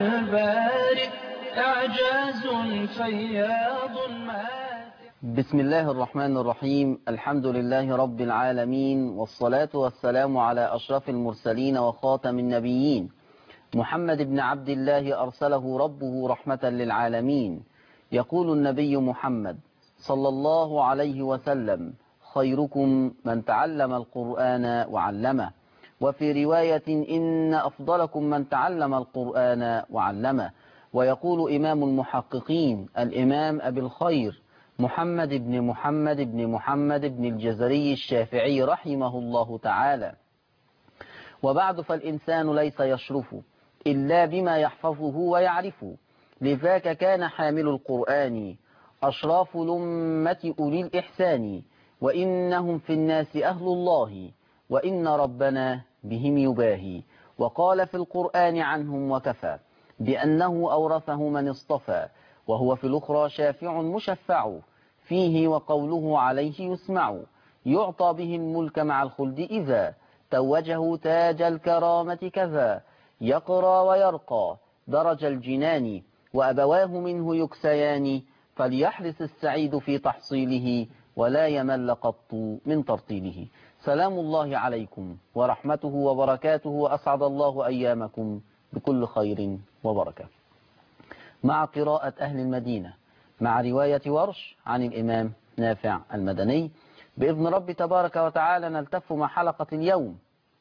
البارئ إعجاز فياض ماتع بسم الله الرحمن الرحيم الحمد لله رب العالمين والصلاة والسلام على أشرف المرسلين وخاتم النبيين محمد بن عبد الله أرسله ربه رحمة للعالمين يقول النبي محمد صلى الله عليه وسلم خيركم من تعلم القرآن وعلمه وفي رواية إن أفضلكم من تعلم القرآن وعلمه ويقول إمام المحققين الإمام أبي الخير محمد بن محمد بن محمد بن الجزري الشافعي رحمه الله تعالى وبعد فالإنسان ليس يشرف إلا بما يحفظه ويعرفه لذاك كان حامل القرآن أشراف لمة أولي الإحسان وإنهم في الناس أهل الله وإن ربنا بهم يباهي وقال في القرآن عنهم وكفى بأنه أورثه من اصطفى وهو في الأخرى شافع مشفع فيه وقوله عليه يسمع يعطى به الملك مع الخلد إذا توجه تاج الكرامة كذا يقرى ويرقى درج الجنان وأبواه منه يكسيان فليحرص السعيد في تحصيله ولا يمل قط من ترطيله سلام الله عليكم ورحمته وبركاته وأسعد الله أيامكم بكل خير وبركة مع قراءة أهل المدينة مع رواية ورش عن الإمام نافع المدني بإذن رب تبارك وتعالى نلتف مع حلقة اليوم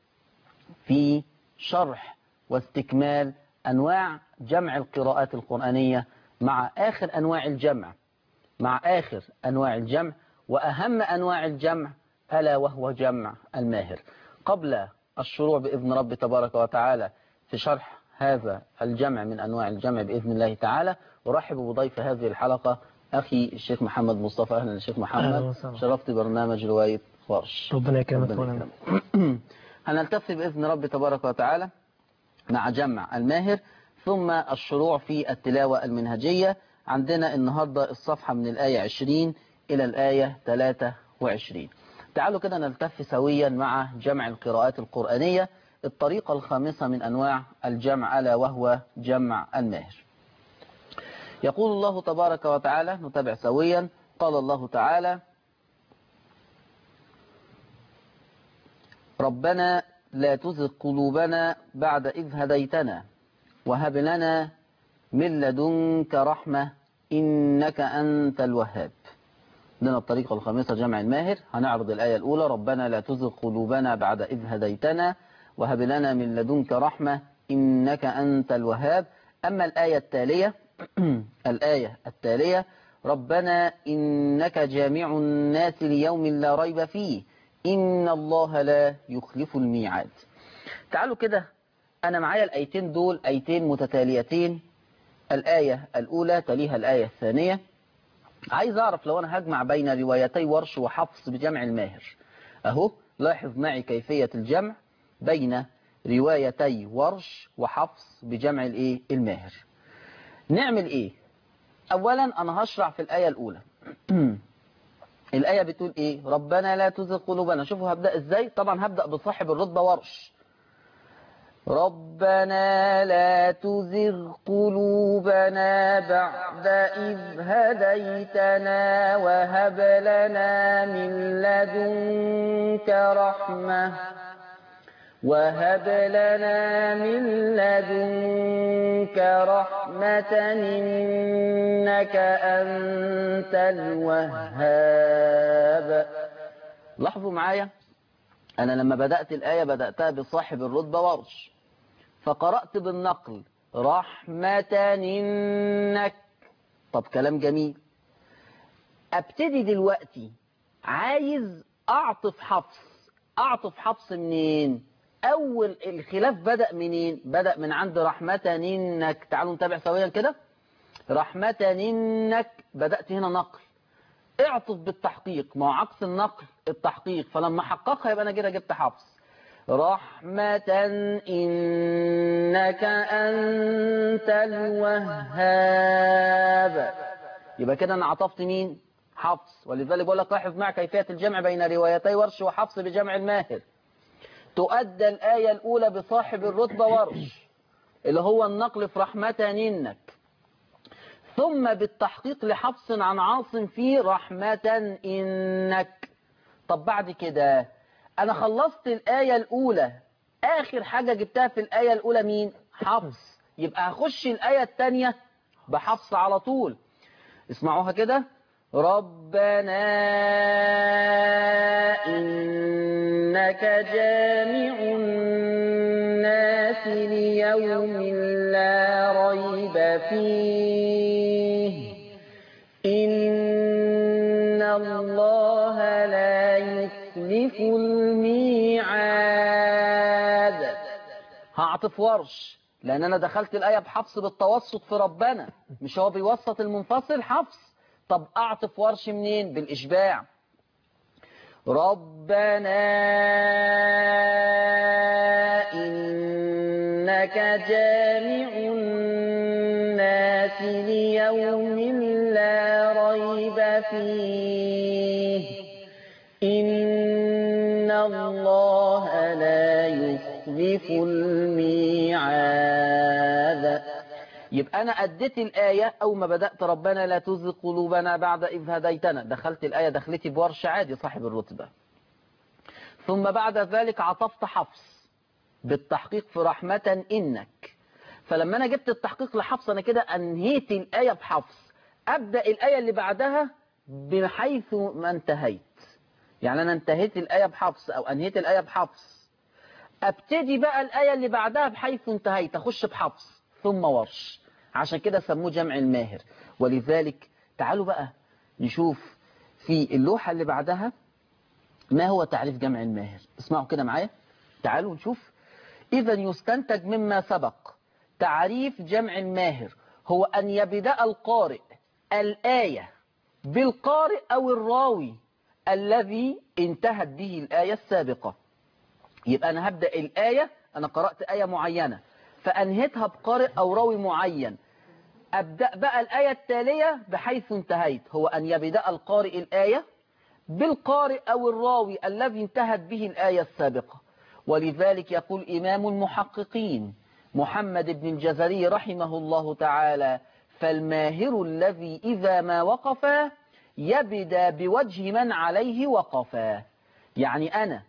في شرح واستكمال أنواع جمع القراءات القرآنية مع آخر أنواع الجمع مع آخر أنواع الجمع وأهم أنواع الجمع ألا وهو جمع الماهر قبل الشروع بإذن رب تبارك وتعالى في شرح هذا الجمع من أنواع الجمع بإذن الله تعالى أرحب بضيف هذه الحلقة أخي الشيخ محمد مصطفى أهلا الشيخ أهلا محمد وسهلا. شرفت برنامج رواية ورش ربنا يكرمك ربنا مولانا. يكرمك. هنلتف بإذن رب تبارك وتعالى مع جمع الماهر ثم الشروع في التلاوة المنهجية عندنا النهاردة الصفحة من الآية 20 إلى الآية 23 تعالوا كده نلتف سويا مع جمع القراءات القرآنية الطريقة الخامسة من أنواع الجمع ألا وهو جمع الماهر يقول الله تبارك وتعالى نتابع سويا قال الله تعالى ربنا لا تزغ قلوبنا بعد إذ هديتنا وهب لنا من لدنك رحمة إنك أنت الوهاب لنا الطريقة الخامسة جمع الماهر هنعرض الآية الأولى ربنا لا تزغ قلوبنا بعد إذ هديتنا وهب لنا من لدنك رحمة إنك أنت الوهاب أما الآية التالية الآية التالية ربنا إنك جامع الناس ليوم لا ريب فيه إن الله لا يخلف الميعاد تعالوا كده أنا معايا الآيتين دول آيتين متتاليتين الآية الأولى تليها الآية الثانية عايز أعرف لو أنا هجمع بين روايتي ورش وحفص بجمع الماهر أهو لاحظ معي كيفية الجمع بين روايتي ورش وحفص بجمع الإيه الماهر نعمل إيه أولا أنا هشرع في الآية الأولى الآية بتقول إيه ربنا لا تزغ قلوبنا شوفوا هبدأ إزاي طبعا هبدأ بصاحب الرتبة ورش ربنا لا تزغ قلوبنا بعد إذ هديتنا وهب لنا من لدنك رحمة وهب لنا من لدنك رحمة إنك أنت الوهاب لاحظوا معايا أنا لما بدأت الآية بدأتها بصاحب الرتبة ورش فقرأت بالنقل رحمة إنك طب كلام جميل أبتدي دلوقتي عايز أعطف حفص أعطف حفص منين أول الخلاف بدأ منين بدأ من عند رحمة إنك تعالوا نتابع سويا كده رحمة إنك بدأت هنا نقل اعطف بالتحقيق ما هو عكس النقل التحقيق فلما حققها يبقى انا كده جبت حفص رحمة إنك أنت الوهاب يبقى كده أنا عطفت مين حفص ولذلك بقول لك لاحظ مع كيفية الجمع بين روايتي ورش وحفص بجمع الماهر تؤدى الآية الأولى بصاحب الرتبة ورش اللي هو النقل في رحمة إنك ثم بالتحقيق لحفص عن عاصم في رحمة إنك طب بعد كده أنا خلصت الآية الأولى آخر حاجة جبتها في الآية الأولى مين حفص يبقى هخش الآية الثانية بحفص على طول اسمعوها كده ربنا إنك جامع الناس ليوم لا ريب فيه إن الله لا يخلف الميعاد هعطف ورش لأن أنا دخلت الآية بحفص بالتوسط في ربنا مش هو بيوسط المنفصل حفص طب أعطف ورش منين بالإشباع ربنا إنك جامع الناس ليوم لا ريب فيه إن الله لا يخلف الميعاد يبقى أنا أديت الآية أو ما بدأت ربنا لا تزغ قلوبنا بعد إذ هديتنا دخلت الآية دخلتي بورش عادي صاحب الرتبة ثم بعد ذلك عطفت حفص بالتحقيق في رحمة إنك فلما أنا جبت التحقيق لحفص أنا كده أنهيت الآية بحفص أبدأ الآية اللي بعدها بحيث ما انتهيت يعني أنا انتهيت الآية بحفص أو أنهيت الآية بحفص ابتدي بقى الآية اللي بعدها بحيث انتهيت أخش بحفص ثم ورش عشان كده سموه جمع الماهر ولذلك تعالوا بقى نشوف في اللوحة اللي بعدها ما هو تعريف جمع الماهر اسمعوا كده معايا تعالوا نشوف إذا يستنتج مما سبق تعريف جمع الماهر هو أن يبدأ القارئ الآية بالقارئ أو الراوي الذي انتهت به الآية السابقة يبقى أنا هبدأ الآية أنا قرأت آية معينة فأنهتها بقارئ أو راوي معين أبدأ بقى الآية التالية بحيث انتهيت هو أن يبدأ القارئ الآية بالقارئ أو الراوي الذي انتهت به الآية السابقة ولذلك يقول إمام المحققين محمد بن الجزري رحمه الله تعالى فالماهر الذي إذا ما وقف يبدأ بوجه من عليه وقفا يعني أنا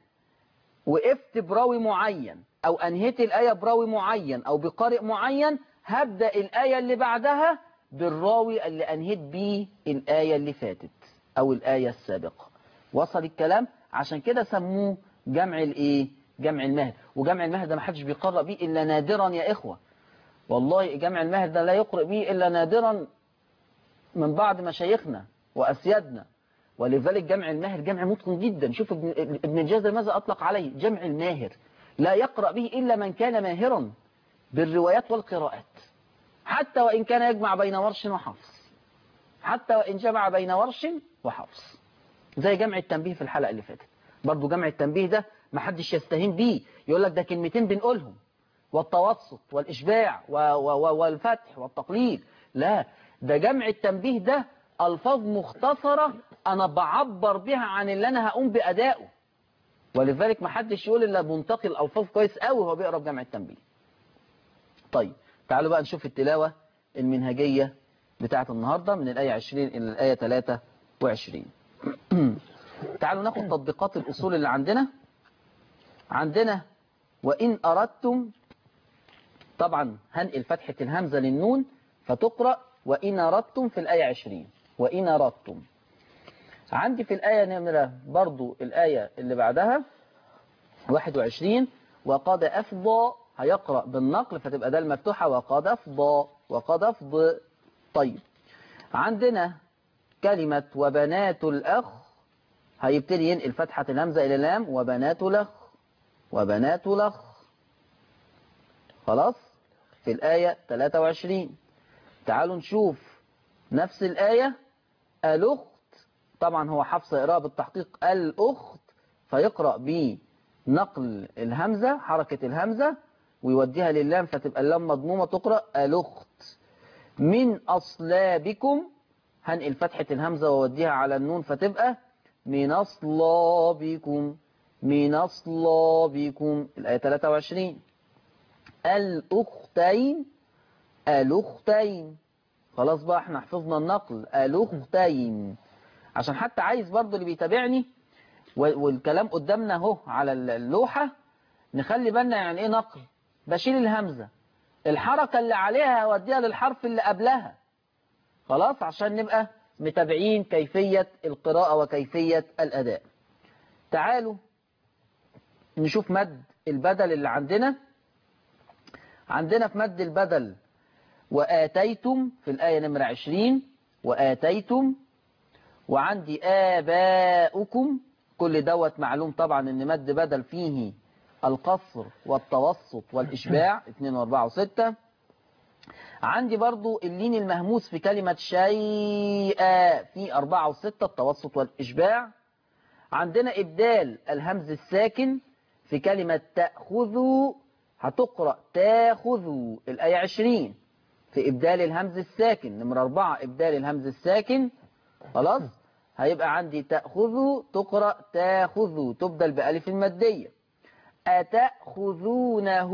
وقفت براوي معين أو أنهيت الآية براوي معين أو بقارئ معين هبدأ الآية اللي بعدها بالراوي اللي أنهيت بيه الآية اللي فاتت أو الآية السابقة وصل الكلام عشان كده سموه جمع الإيه جمع المهد وجمع المهد ده ما حدش بيقرأ بيه إلا نادرا يا إخوة والله جمع المهد ده لا يقرأ به إلا نادرا من بعض مشايخنا وأسيادنا ولذلك جمع الماهر جمع متقن جدا شوف ابن, ابن الجزر ماذا أطلق عليه جمع الماهر لا يقرأ به إلا من كان ماهرا بالروايات والقراءات حتى وإن كان يجمع بين ورش وحفص حتى وإن جمع بين ورش وحفص زي جمع التنبيه في الحلقة اللي فاتت برضو جمع التنبيه ده ما حدش يستهين بيه يقول لك ده كلمتين بنقولهم والتوسط والإشباع والفتح والتقليل لا ده جمع التنبيه ده ألفاظ مختصرة أنا بعبر بها عن اللي أنا هقوم بأدائه ولذلك ما حدش يقول إلا منتقي الألفاظ كويس قوي وهو بيقرأ بجمع التنبيه طيب تعالوا بقى نشوف التلاوة المنهجية بتاعة النهاردة من الآية 20 إلى الآية 23 تعالوا ناخد تطبيقات الأصول اللي عندنا عندنا وإن أردتم طبعا هنقل فتحة الهمزة للنون فتقرأ وإن أردتم في الآية 20 وإن أردتم عندي في الآية نمرة برضو الآية اللي بعدها 21 وقد أفضى هيقرأ بالنقل فتبقى ده المفتوحة وقد أفضى وقد أفضى طيب عندنا كلمة وبنات الأخ هيبتدي ينقل فتحة الهمزة إلى لام وبنات الأخ وبنات الأخ خلاص في الآية 23 تعالوا نشوف نفس الآية الأخت طبعا هو حفص إقراء بالتحقيق الأخت فيقرأ بنقل الهمزة حركة الهمزة ويوديها للام فتبقى اللام مضمومة تقرأ الأخت من أصلابكم هنقل فتحة الهمزة ووديها على النون فتبقى من أصلابكم من أصلابكم الآية 23 الأخت الأختين الأختين خلاص بقى احنا حفظنا النقل الأختين عشان حتى عايز برضو اللي بيتابعني و- والكلام قدامنا اهو على اللوحة نخلي بالنا يعني ايه نقل بشيل الهمزة الحركة اللي عليها هوديها للحرف اللي قبلها خلاص عشان نبقى متابعين كيفية القراءة وكيفية الأداء تعالوا نشوف مد البدل اللي عندنا عندنا في مد البدل وآتيتم في الآية نمرة 20 وآتيتم وعندي آباؤكم كل دوت معلوم طبعا ان مد بدل فيه القصر والتوسط والإشباع 2 و4 و6 عندي برضو اللين المهموس في كلمة شيئا في 4 و6 التوسط والإشباع عندنا إبدال الهمز الساكن في كلمة تأخذوا هتقرأ تاخذوا الآية 20 في إبدال الهمز الساكن نمرة 4 إبدال الهمز الساكن خلاص هيبقى عندي تأخذوا تقرأ تاخذوا تبدل بألف المادية أتأخذونه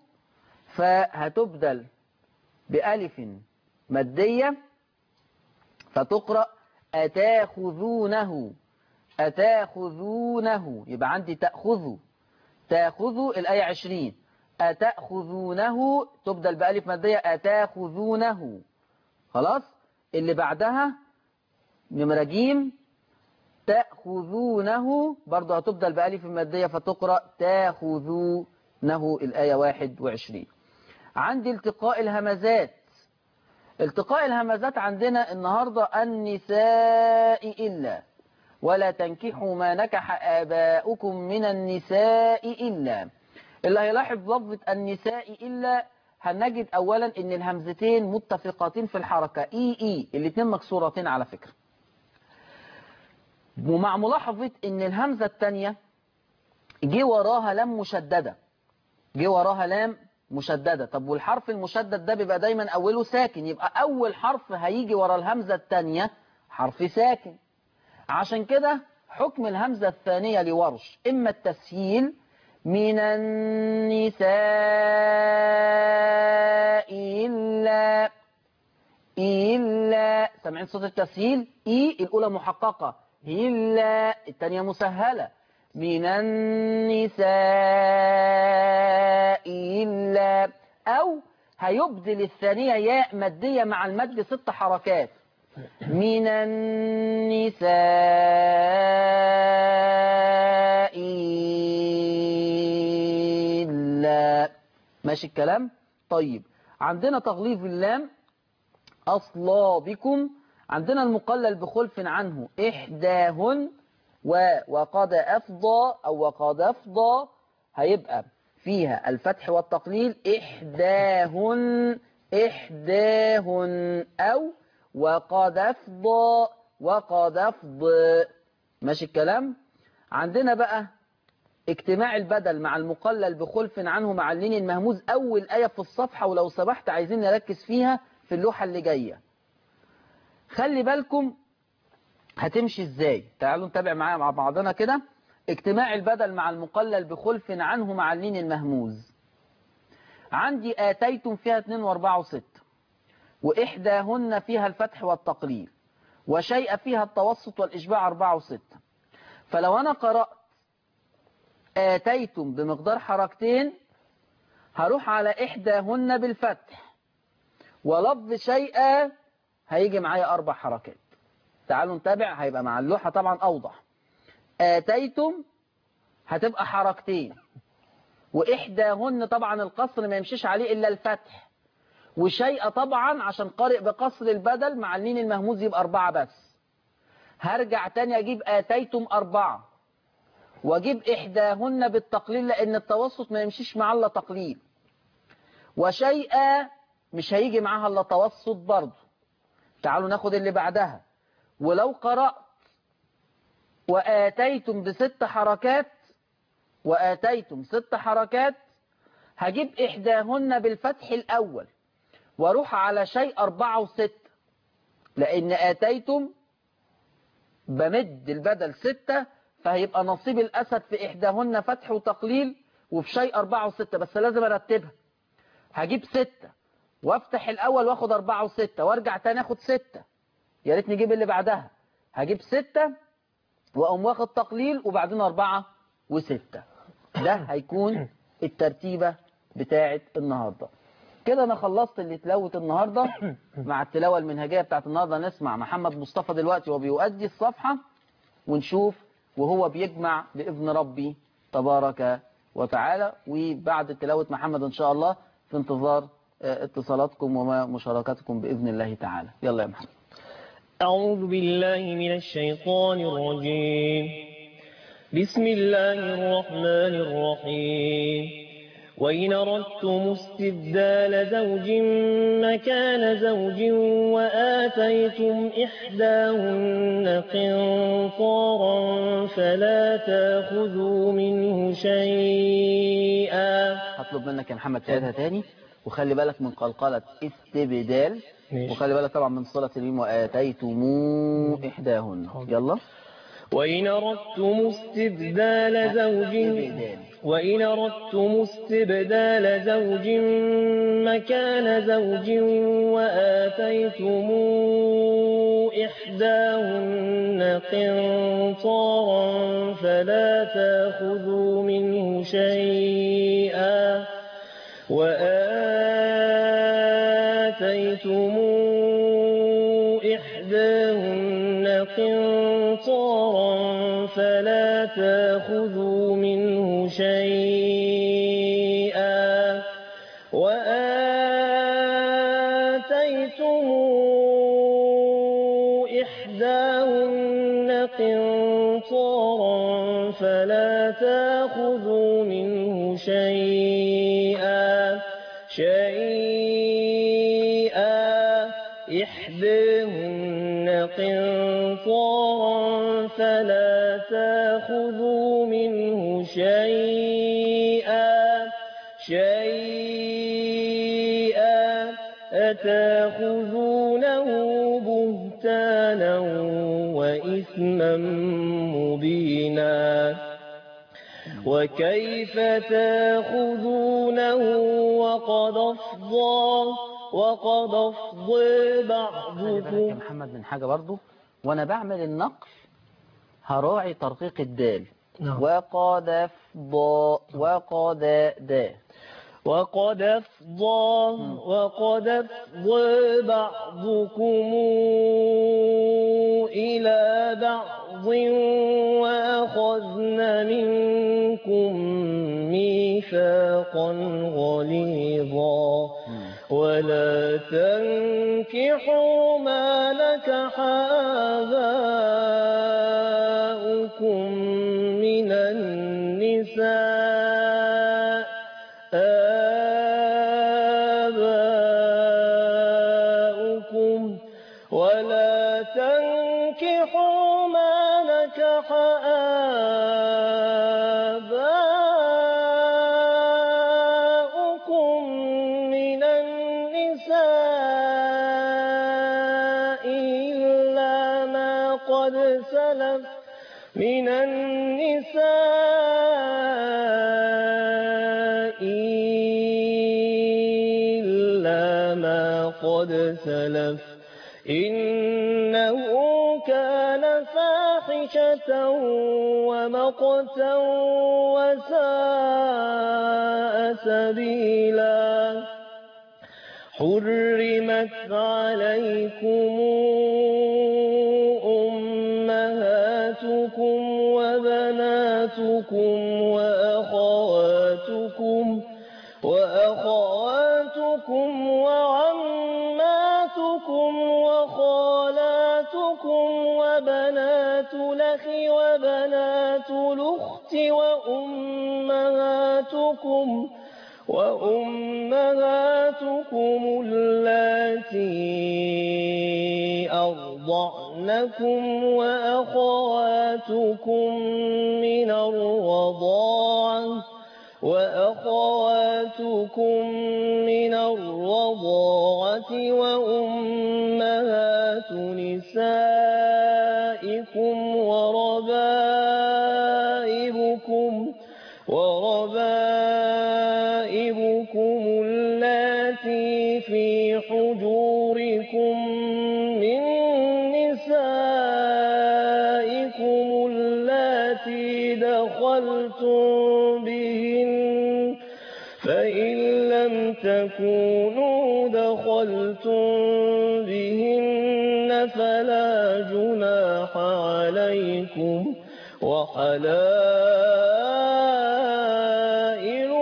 فهتبدل بألف مادية فتقرأ أتاخذونه أتاخذونه يبقى عندي تأخذوا تأخذوا الآية عشرين أتأخذونه تبدل بألف مادية أتاخذونه خلاص اللي بعدها نمرة جيم تأخذونه برضه هتبدل بألف مادية فتقرأ تأخذونه الآية 21 عندي التقاء الهمزات التقاء الهمزات عندنا النهاردة النساء إلا ولا تنكحوا ما نكح آباؤكم من النساء إلا اللي هيلاحظ لفظة النساء إلا هنجد أولا إن الهمزتين متفقتين في الحركة إي إي الاتنين مكسورتين على فكرة ومع ملاحظة إن الهمزة الثانية جه وراها لام مشددة جه وراها لام مشددة طب والحرف المشدد ده بيبقى دايما أوله ساكن يبقى أول حرف هيجي ورا الهمزة الثانية حرف ساكن عشان كده حكم الهمزة الثانية لورش إما التسهيل من النساء إلا إلا سامعين صوت التسهيل إي الأولى محققة إلا الثانية مسهلة من النساء إلا أو هيبدل الثانية ياء مادية مع المد ست حركات من النساء إلا ماشي الكلام طيب عندنا تغليظ اللام أصلابكم عندنا المقلل بخلف عنه إحداهن و وقد أفضى أو وقد أفضى هيبقى فيها الفتح والتقليل إحداهن إحداهن أو وقد أفضى وقد أفضى ماشي الكلام عندنا بقى اجتماع البدل مع المقلل بخلف عنه مع اللين المهموز أول آية في الصفحة ولو سمحت عايزين نركز فيها في اللوحة اللي جاية خلي بالكم هتمشي ازاي تعالوا نتابع معايا مع بعضنا كده اجتماع البدل مع المقلل بخلف عنه مع اللين المهموز عندي آتيتم فيها 2 و4 و6 وإحداهن فيها الفتح والتقليل وشيء فيها التوسط والإشباع 4 و6 فلو أنا قرأت آتيتم بمقدار حركتين هروح على إحداهن بالفتح ولفظ شيئا هيجي معايا أربع حركات تعالوا نتابع هيبقى مع اللوحة طبعا أوضح آتيتم هتبقى حركتين وإحداهن طبعا القصر ما يمشيش عليه إلا الفتح وشيء طبعا عشان قارئ بقصر البدل مع اللين المهموز يبقى أربعة بس هرجع تاني أجيب آتيتم أربعة واجيب إحداهن بالتقليل لأن التوسط ما يمشيش معاه إلا تقليل وشيئا مش هيجي معاها إلا توسط برضه تعالوا ناخد اللي بعدها ولو قرأت وآتيتم بست حركات وآتيتم ست حركات هجيب إحداهن بالفتح الأول واروح على شيء أربعة وستة لأن آتيتم بمد البدل ستة فهيبقى نصيب الأسد في إحداهن فتح وتقليل وفي شيء أربعة وستة بس لازم أرتبها هجيب ستة وافتح الاول واخد اربعة وستة وارجع تاني اخد ستة يا ريت نجيب اللي بعدها هجيب ستة واقوم واخد تقليل وبعدين اربعة وستة ده هيكون الترتيبة بتاعة النهاردة كده انا خلصت اللي تلاوة النهاردة مع التلاوة المنهجية بتاعة النهاردة نسمع محمد مصطفى دلوقتي وبيؤدي الصفحة ونشوف وهو بيجمع بإذن ربي تبارك وتعالى وبعد تلاوة محمد إن شاء الله في انتظار آه، اتصالاتكم ومشاركتكم بإذن الله تعالى يلا يا محمد أعوذ بالله من الشيطان الرجيم بسم الله الرحمن الرحيم وإن أردتم استبدال زوج مكان زوج وآتيتم إحداهن قنطارا فلا تأخذوا منه شيئا هطلب منك يا محمد تعيدها تاني وخلي بالك من قلقلة استبدال ماشي. وخلي بالك طبعا من صلة اليم وآتيتمو إحداهن يلا وإن أردتم استبدال زوج استبدال. وإن أردتم استبدال زوج مكان زوج وآتيتم إحداهن قنطارا فلا تأخذوا منه شيئا وآتيتم إحداهن قنطارا فلا تأخذوا منه شيئا وآتيتم إحداهن قنطارا فلا تأخذوا منه شيئا شيئا إحداهن قنطارا فلا تأخذوا منه شيئا شيئا أتاخذونه بهتانا وإثما مبينا وكيف تاخذونه وقد أفضى وقد أفضى خلي بالك يا بعضكم محمد من حاجة برضو وانا بعمل النقل هراعي ترقيق الدال نعم. وقد افضى وقد دا وقد أفضى وقد أفضى بعضكم إلى بعض وأخذن منكم ميثاقا غليظا ولا تنكحوا ما نكح آباؤكم من النساء آباؤكم ولا تنكحوا ما نكح آباؤكم من النساء إلا ما قد سلف من النساء إلا ما قد سلف إنه كان فاحشة ومقتا وساء سبيلا حرمت عليكم أمهاتكم وبناتكم وأخواتكم وأخواتكم وعماتكم وخالاتكم وبنات الأخ وبنات الأخت وأمهاتكم وأمهاتكم اللاتي أرضعنكم وأخواتكم من الرضاعة وأخواتكم من الرضاعة وأمهات نسائكم وربائبكم وربائبكم اللاتي دبوركم من نسائكم اللاتي دخلتم بهن فإن لم تكونوا دخلتم بهن فلا جناح عليكم وحلائل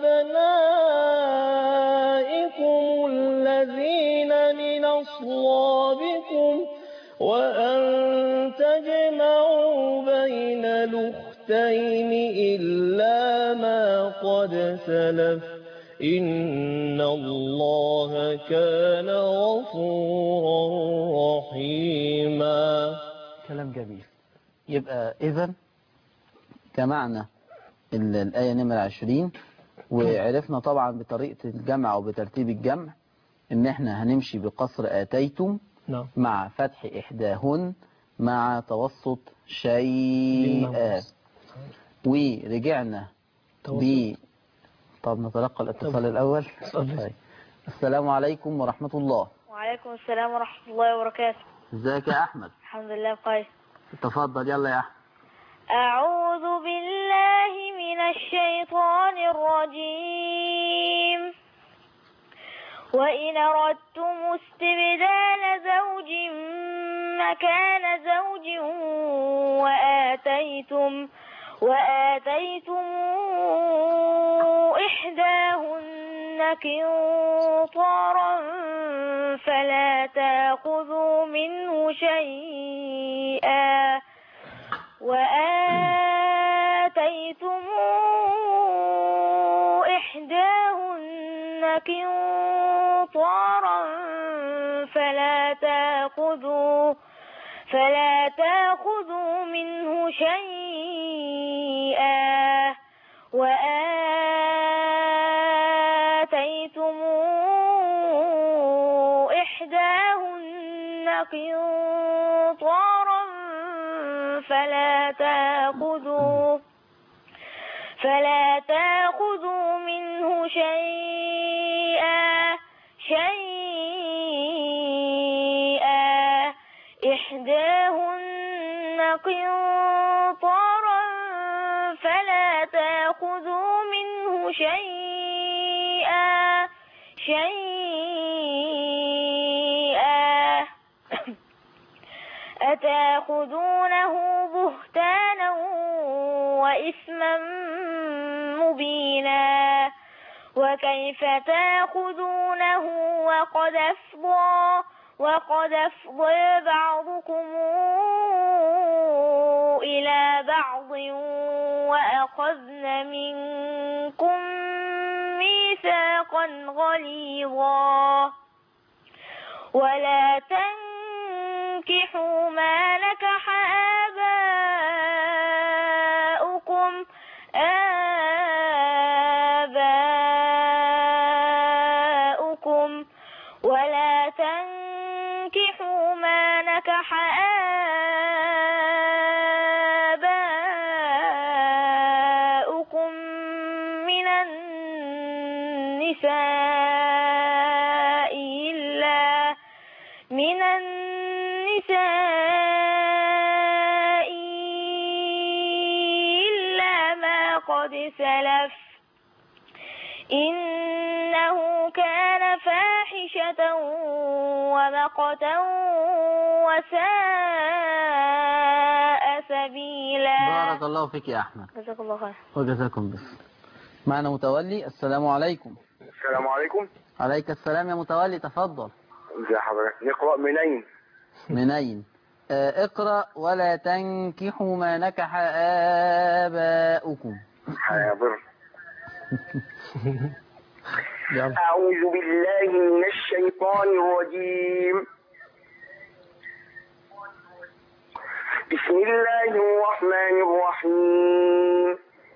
أبنائكم الذين من أصلابكم وأن تجمعوا بين الأختين إلا ما قد سلف إن الله كان غفورا رحيما كلام جميل يبقى إذا جمعنا ال- الآية نمرة 20 وعرفنا طبعا بطريقة الجمع وبترتيب الجمع إن إحنا هنمشي بقصر آتيتم نعم مع فتح إحداهن مع توسط شيئا ورجعنا ب طب نتلقى الاتصال الأول اتفضل. طيب. السلام عليكم ورحمة الله وعليكم السلام ورحمة الله وبركاته ازيك يا أحمد الحمد لله بخير تفضل يلا يا أحمد أعوذ بالله من الشيطان الرجيم وإن أردتم استبدال زوج مكان زوج وآتيتم وآتيتم إحداهن قنطارا فلا تأخذوا منه شيئا وآتيتم إحداهن قنطارا فلا تأخذوا فلا تأخذوا منه شيئا وآتيتم إحداهن قنطارا فلا تأخذوا فلا تأخذوا منه شيئا شيئا إحداهن قنطارا فلا تأخذوا منه شيئا شيئا أتأخذونه بهتانا وإثما مبينا وكيف تأخذونه وقد أفضى وقد أفضى بعضكم إلى بعض وأخذن منكم ميثاقا غليظا ولا تنكحوا ما نكح آباؤكم آباؤكم ولا تنكحوا ما نكح آباؤكم من النساء إلا من النساء إلا ما قد سلف إنه كان فاحشة ومقتا وساء سبيلا بارك الله فيك يا أحمد جزاك الله خير وجزاكم بس معنا متولي السلام عليكم السلام عليكم عليك السلام يا متولي تفضل ازي حضرتك نقرأ منين منين آه، اقرأ ولا تنكحوا ما نكح آباؤكم حاضر يلا أعوذ بالله من الشيطان الرجيم بسم الله الرحمن الرحيم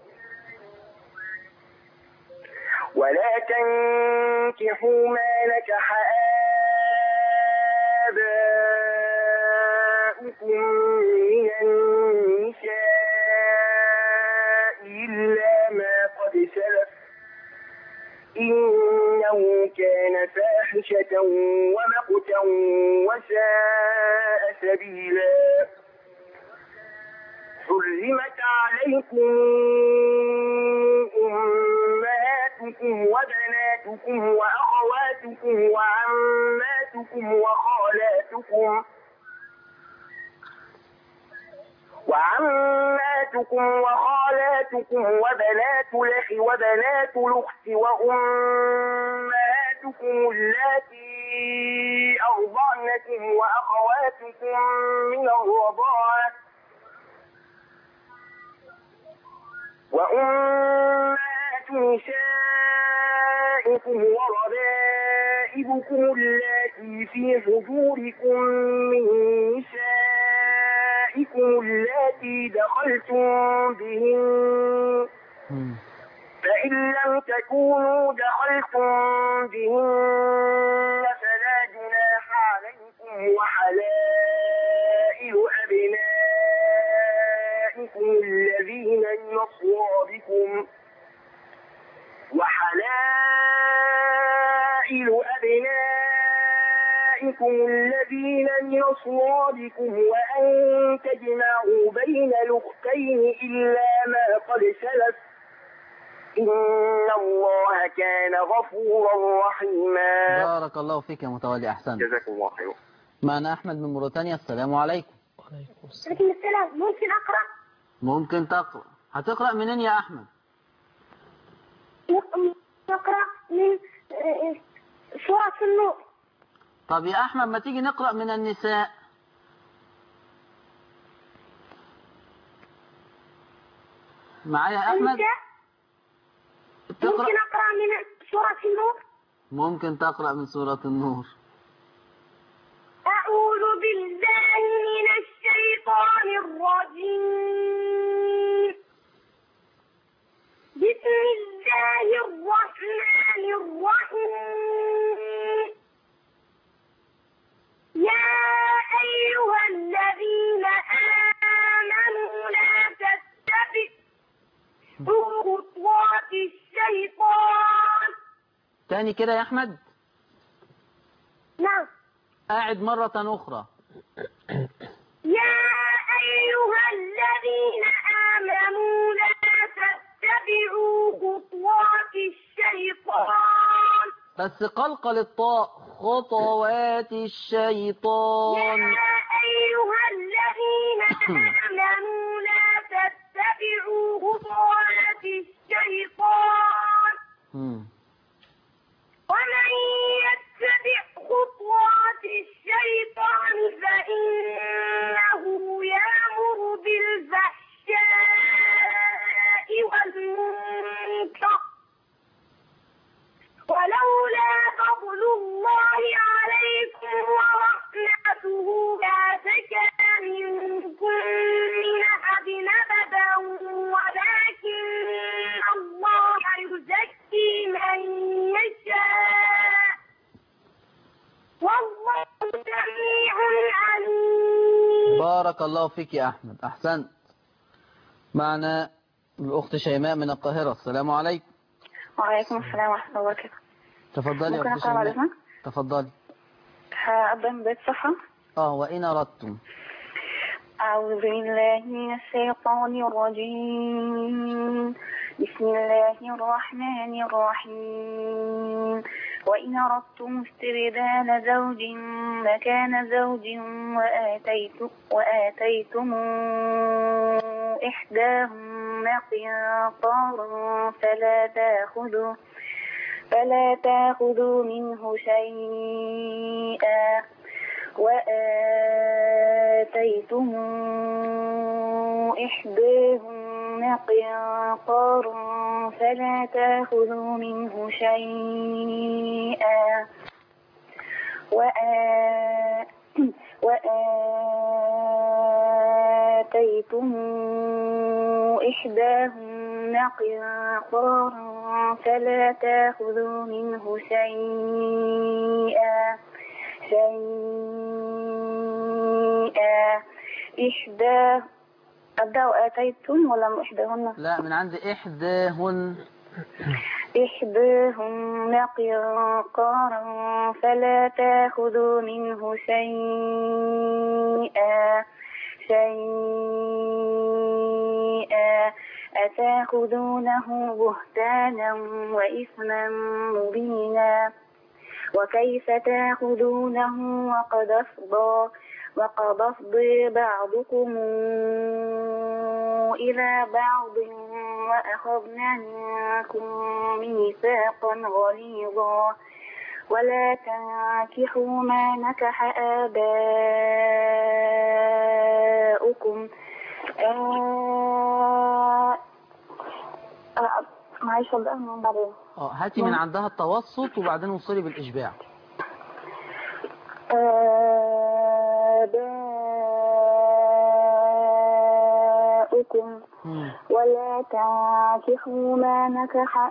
ولا تنكحوا ما نكح آباؤكم من النساء إلا ما قد سلف إنه كان فاحشة ومقتا وساء سبيلا حرمت عليكم أمهاتكم وبناتكم وأخواتكم وعماتكم وخالاتكم وعماتكم وخالاتكم وبنات الأخ وبنات الأخت وأمهاتكم اللاتي أرضعنكم وأخواتكم من الرضاعة وأمهات نسائكم وربائبكم اللاتي في حجوركم من نسائكم اللاتي دخلتم بهن مم. فإن لم تكونوا دخلتم بهن فلا جناح عليكم وحلائل أبنائكم الذين من أصلابكم وحلائل أبنائكم الذين من أصلابكم وأن تجمعوا بين الأختين إلا ما قد سلف إن الله كان غفورا رحيما بارك الله فيك يا متولي أحسن جزاكم الله خيرا معنا أحمد من موريتانيا السلام عليكم وعليكم السلام عليكم السلام ممكن أقرأ ممكن تقرأ هتقرأ منين يا أحمد نقرأ من آه، سورة النور طب يا أحمد ما تيجي نقرأ من النساء معايا يا أحمد النساء تقرأ ممكن أقرأ من سورة النور ممكن تقرأ من سورة النور أعوذ بالله من الشيطان الرجيم بسم الله الرحمن الرحيم يا أيها الذين آمنوا لا تتبعوا خطوات الشيطان تاني كده يا أحمد نعم قاعد مرة أخرى يا أيها الذين آمنوا لا تتبعوا خطوات الشيطان بس قلقل الطاء خطوات الشيطان يا أيها الذين آمنوا لا تتبعوا خطوات الشيطان مم. ومن يتبع خطوات الشيطان فإنه يأمر بالفحشاء والمنكر ولولا فضل الله عليكم ورحمته لا زكى منكم من أحد أبدا ولكن الله يزكي من يشاء والله سميع عليم بارك الله فيك يا أحمد أحسنت معنا الأخت شيماء من القاهرة السلام عليكم وعليكم السلام ورحمة الله وبركاته تفضلي يا ممكن أخت أقرأ بعد شيماء إذنك؟ تفضلي هبدأ من بداية الصفحة اه وإن أردتم أعوذ بالله من الشيطان الرجيم بسم الله الرحمن الرحيم وإن أردتم استبدال زوج مكان زوج وآتيتم, وآتيتم إحداهن قنطارا فلا تأخذوا فلا تأخذوا منه شيئا وآتيتم إحداهن قنطارا فلا تأخذوا منه شيئا وآ- وآتيتم إحداهن قنطارا فلا تأخذوا منه شيئا شيئا إحدى أبدأ وآتيتم ولا إحداهن لا من عند إحداهن إحداهن قنطارا فلا تأخذوا منه شيئا شيئا أتأخذونه بهتانا وإثما مبينا وكيف تأخذونه وقد أفضى وقد أفضي بعضكم إلى بعض وأخذنا منكم ميثاقا غليظا ولا تنكحوا ما نكح آباؤكم آه آه معلش أبدأ من بعدين اه هاتي من عندها التوسط وبعدين وصلي بالإشباع آباؤكم مم. ولا تنكحوا ما نكح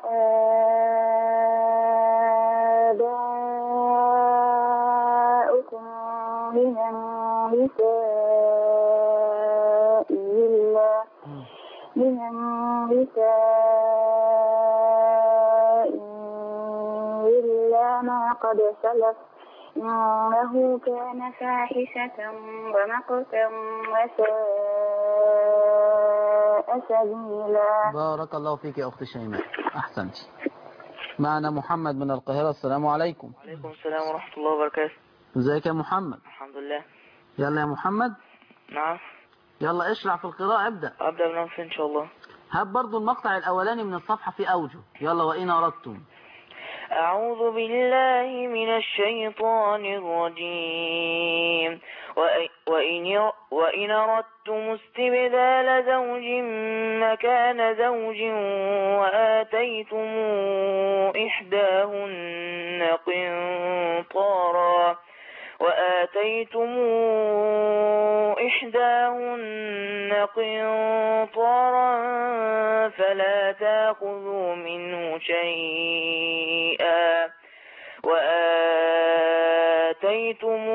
آباؤكم من النساء إلا مم. من النساء إلا ما قد سلف إنه كان فاحشة ومقتا وساء سبيلا بارك الله فيك يا أخت شيماء أحسنت معنا محمد من القاهرة السلام عليكم وعليكم السلام ورحمة الله وبركاته ازيك يا محمد الحمد لله يلا يا محمد نعم يلا اشرع في القراءة ابدأ أبدأ بنفسي إن شاء الله هات برضو المقطع الأولاني من الصفحة في أوجه يلا وإن أردتم أعوذ بالله من الشيطان الرجيم وإ- وإن وإن أردتم استبدال زوج مكان زوج وآتيتم إحداهن قنطارا وآتيتم إحداهن قنطارا فلا تأخذوا منه شيئا وآتيتم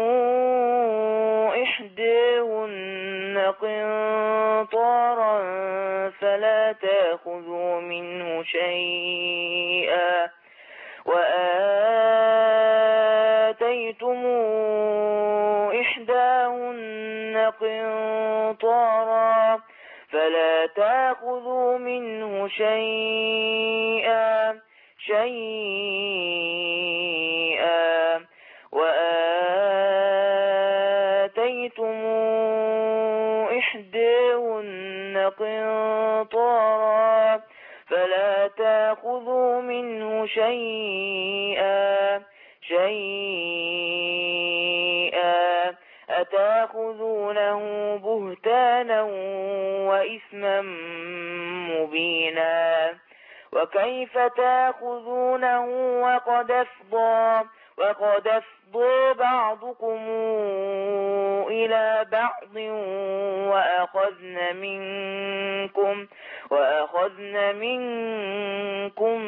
إحداهن قنطارا فلا تأخذوا منه شيئا وآتيتم إحداهن قنطارا فلا تأخذوا منه شيئا شيئا وآتيتم إحداهن قنطارا فلا تأخذوا منه شيئا شيئا أتأخذونه بهتانا وإثما مبينا وكيف تأخذونه وقد أفضى وقد أفضى بعضكم إلى بعض وأخذن منكم وأخذن منكم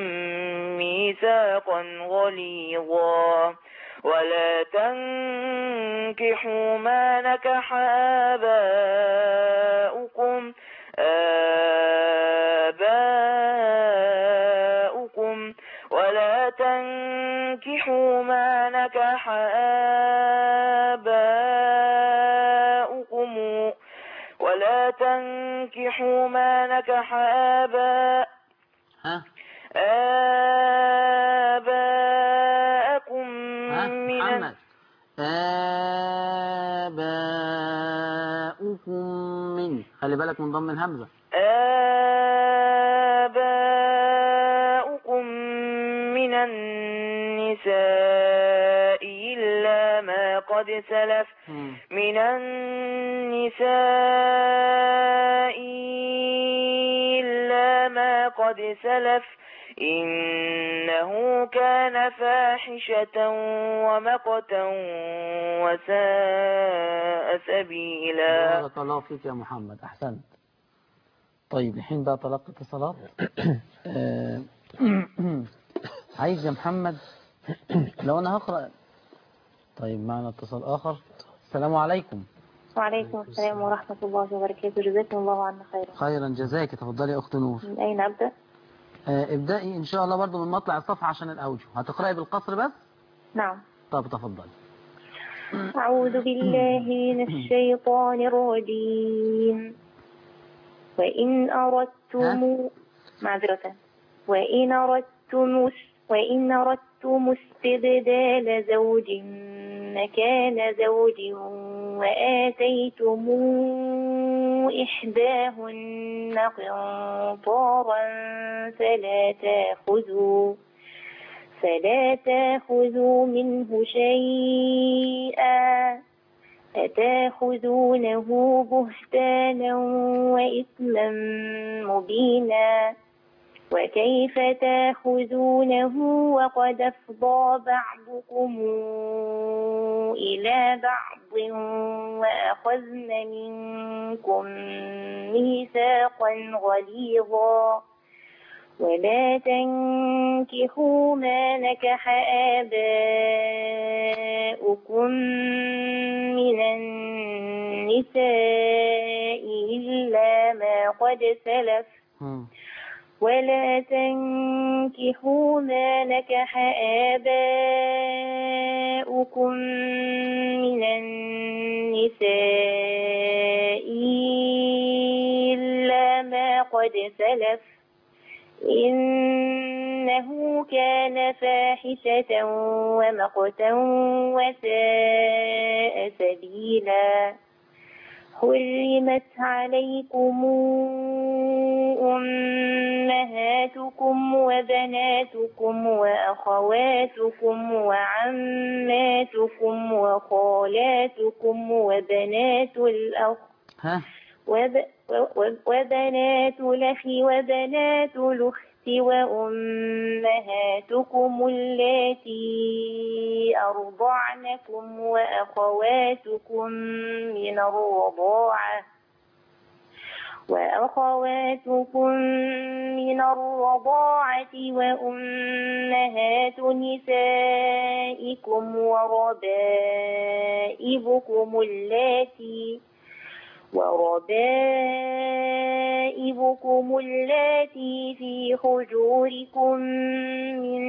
ميثاقا غليظا ولا تنكحوا ما نكح آباؤكم آباؤكم ولا تنكحوا ما نكح آباؤكم ولا تنكحوا ما نكح آباء ها آباءكم ها من محمد آباؤكم من خلي بالك من ضم الهمزة آباؤكم من النساء إلا ما قد سلف مم. من النساء إلا ما قد سلف إنه كان فاحشة ومقتا وساء سبيلا بارك الله فيك يا محمد أحسنت طيب الحين بقى تلقي اتصالات آه، عايز يا محمد لو أنا هقرأ طيب معنا اتصال آخر السلام عليكم وعليكم السلام ورحمة الله وبركاته جزاكم الله عنا خيرا خيرا جزاك تفضلي يا أخت نور من أين أبدأ؟ آه، ابدأي إن شاء الله برضو من مطلع الصفحة عشان الأوجه هتقرأي بالقصر بس نعم طب تفضلي أعوذ بالله من الشيطان الرجيم وإن أردتم معذرة وإن أردتم وإن أردتم استبدال زوج مكان زوج وآتيتم إحداهن قنطارا فلا تأخذوا فلا تأخذوا منه شيئا أتاخذونه بهتانا وإثما مبينا وكيف تاخذونه وقد أفضى بعضكم إلى بعض وأخذن منكم ميثاقا غليظا ولا تنكحوا ما نكح آباؤكم من النساء إلا ما قد سلف مم. ولا تنكحوا ما نكح آباؤكم من النساء إلا ما قد سلف إنه كان فاحشة ومقتا وساء سبيلا حرمت عليكم أمهاتكم وبناتكم وأخواتكم وعماتكم وخالاتكم وبنات الأخ ها وب... و- وبنات الأخ وبنات الأخت وأمهاتكم اللاتي أرضعنكم وأخواتكم من الرضاعة وأخواتكم من الرضاعة وأمهات نسائكم وربائبكم اللاتي وربائبكم اللاتي في حجوركم من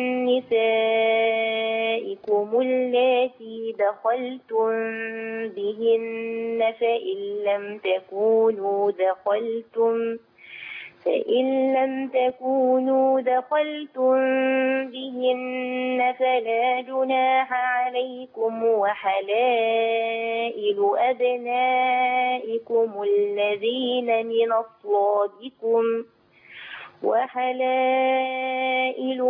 نسائكم اللاتي دخلتم بهن فإن لم تكونوا دخلتم فإن لم تكونوا دخلتم بهن فلا جناح عليكم وحلائل أبنائكم الذين من أصلابكم وحلائل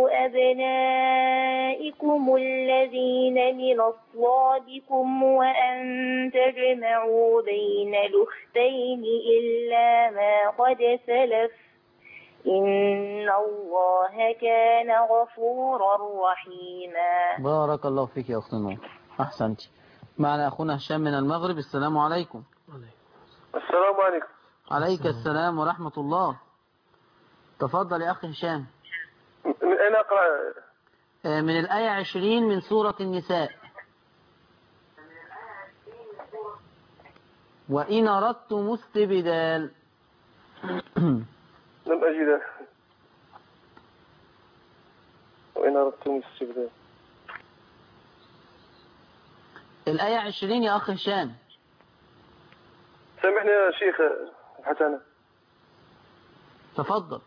أبنائكم الذين من أصلابكم وأن تجمعوا بين الأختين إلا ما قد سلف إن الله كان غفورا رحيما بارك الله فيك يا أخت نور أحسنتي معنا أخونا هشام من المغرب السلام عليكم السلام عليكم عليك السلام ورحمة الله تفضل يا أخي هشام من أين أقرأ آه، من الآية 20 من سورة النساء وإن أردتم استبدال لم أجد وإن أردتم الاستبدال الآية 20 يا أخ هشام سامحني يا شيخ حتى أنا تفضل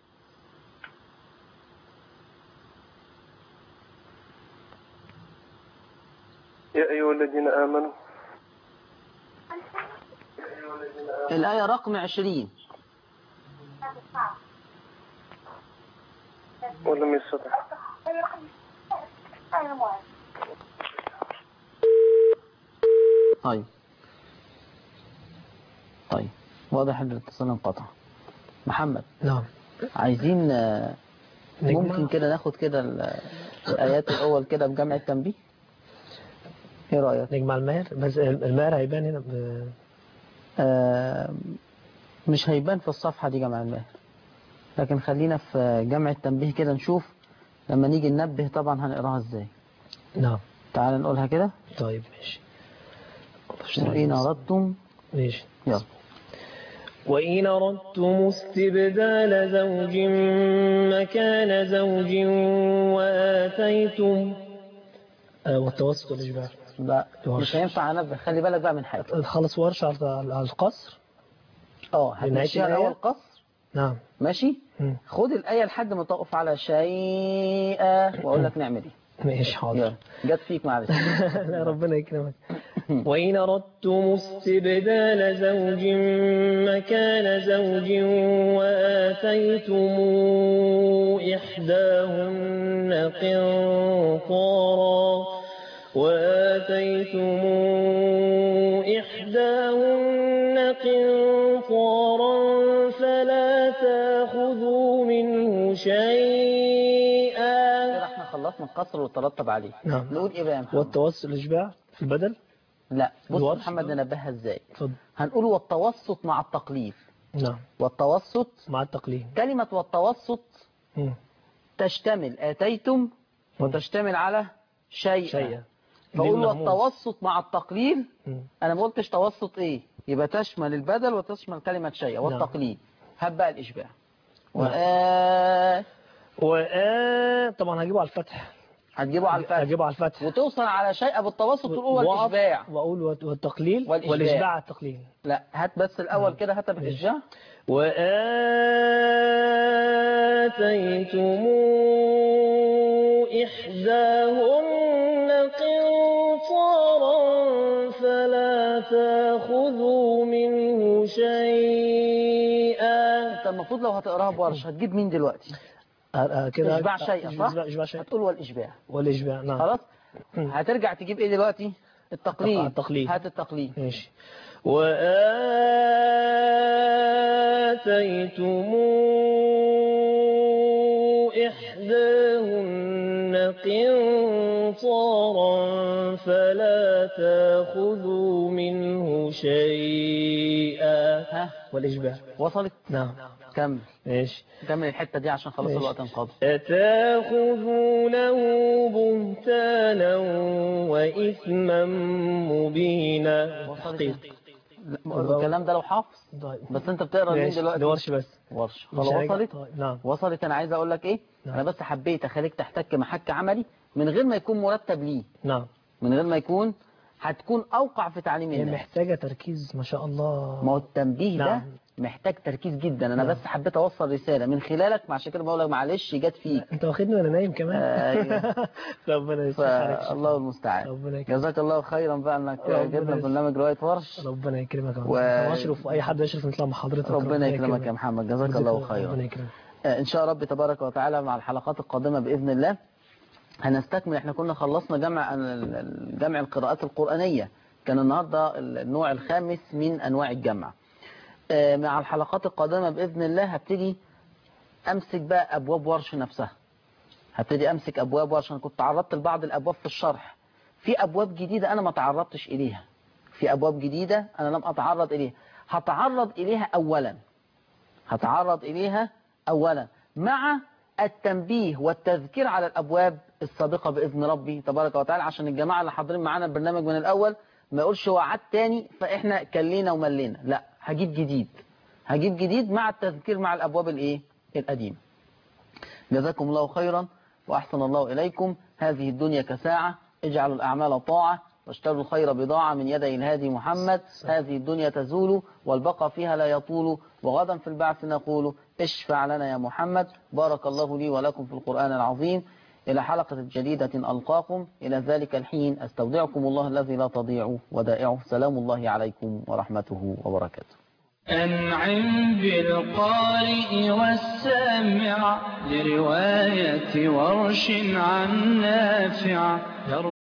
يا أيها الذين آمنوا الآية رقم 20 ولم يستطع طيب طيب واضح ان الاتصال انقطع محمد نعم عايزين آه، نجمع. ممكن كده ناخد كده ال- الآيات الأول كده بجمع التنبيه ايه رأيك نجمع الماهر بس الماهر هيبان هنا ب... آه، مش هيبان في الصفحة دي جمع الماهر لكن خلينا في جمع التنبيه كده نشوف لما نيجي ننبه طبعا هنقراها ازاي نعم تعال نقولها كده طيب ماشي وإن أردتم ماشي يلا وإن أردتم استبدال زوج مكان زوج وآتيتم آه والتوسط الإجبار لا ورش. مش هينفع انبه خلي بالك بقى من حاجه خلص ورش على على القصر اه لنهاية هتمشيها الآية؟ الاول قصر نعم ماشي مم. خد الايه لحد ما تقف على شيئا واقول لك نعمل ايه ماشي حاضر يلا جت فيك معلش لا ربنا يكرمك وإن أردتم استبدال زوج مكان زوج وآتيتم إحداهن قنطارا وآتيتم إحداهن قنطارا فلا تأخذوا منه شيئا كده احنا خلصنا القصر وترتب عليه نعم. نقول ايه بقى يا محمد والتوسل الإشباع في البدل لا بص الورش محمد ده. ننبهها ازاي اتفضل هنقول والتوسط مع التقليل نعم والتوسط مع التقليد كلمة والتوسط مم. تشتمل آتيتم وتشتمل على شيئا شيئا فأقول دي مهموم. والتوسط مع التقليل مم. أنا ما قلتش توسط إيه يبقى تشمل البدل وتشمل كلمة شيئا والتقليل هب بقى الإشباع نعم. وآ وآ طبعا هجيبه على الفتح هتجيبه على الفتح هجيبه على الفتح وتوصل على شيئا بالتوسط تقول وأقف والإشباع وأقول والت- والتقليل والإشباع. والإشباع على التقليل لا هات بس الأول كده هات بالإشباع وآتيتم إحداهن قنطارا فلا تأخذوا منه شيئا أنت المفروض لو هتقراها بورش هتجيب مين دلوقتي آه، آه، كده إشباع شيئا صح؟ إشباع- إشباع شيئا هتقول والإشباع والإشباع نعم خلاص مم. هترجع تجيب ايه دلوقتي التقليد التقليد. هات التقليد ماشي وآتيتم إحداهن قنطارا فلا تأخذوا منه شيئا ها والإشباع وصلت نعم كمل ماشي كمل الحتة دي عشان خلاص ماشي. الوقت انقضى أتاخذونه بهتانا وإثما مبينا وصلت تحقيق لا، الكلام ده لو حافظ طيب بس انت بتقرا مين ماشي دلوقتي ده ورش بس ورش مش خلاص هيجي- وصلت طيب، نعم وصلت انا عايز اقول لك ايه نعم. انا بس حبيت اخليك تحتك محك عملي من غير ما يكون مرتب ليه نعم من غير ما يكون هتكون اوقع في تعليم هي الناس محتاجة تركيز ما شاء الله ما هو التنبيه ده نعم. محتاج تركيز جدا انا نعم. بس حبيت اوصل رساله من خلالك عشان كده بقول لك معلش جت فيك انت واخدني وانا نايم كمان أيوة. ربنا يصلح عليك فالله المستعان ربنا يكرمك جزاك الله خيرا بقى انك ربنا جبنا يسلمك. برنامج روايه ورش ربنا يكرمك و- و... واشرف واي حد يشرف نطلع مع حضرتك ربنا يكرمك يا محمد جزاك جزاك الله خيرا ربنا يكرمك آه، ان شاء رب تبارك وتعالى مع الحلقات القادمه باذن الله هنستكمل احنا كنا خلصنا جمع ال- ال- جمع القراءات القرانيه كان النهارده النوع الخامس من انواع الجمع آه، مع الحلقات القادمه باذن الله هبتدي امسك بقى ابواب ورش نفسها هبتدي امسك ابواب ورش انا كنت تعرضت لبعض الابواب في الشرح في ابواب جديده انا ما تعرضتش اليها في ابواب جديده انا لم اتعرض اليها هتعرض اليها اولا هتعرض إليها أولا مع التنبيه والتذكير على الأبواب السابقة بإذن ربي تبارك وتعالى عشان الجماعة اللي حاضرين معانا البرنامج من الأول ما يقولش وعد تاني فإحنا كلينا وملينا لا هجيب جديد هجيب جديد مع التذكير مع الأبواب الإيه القديمة جزاكم الله خيرا وأحسن الله إليكم هذه الدنيا كساعة اجعلوا الأعمال طاعة واشتروا الخير بضاعة من يدي الهادي محمد هذه الدنيا تزول والبقى فيها لا يطول وغدا في البعث نقول اشفع لنا يا محمد بارك الله لي ولكم في القرآن العظيم إلى حلقة جديدة ألقاكم إلى ذلك الحين أستودعكم الله الذي لا تضيع ودائعه سلام الله عليكم ورحمته وبركاته أنعم بالقارئ والسامع لرواية ورش عن نافع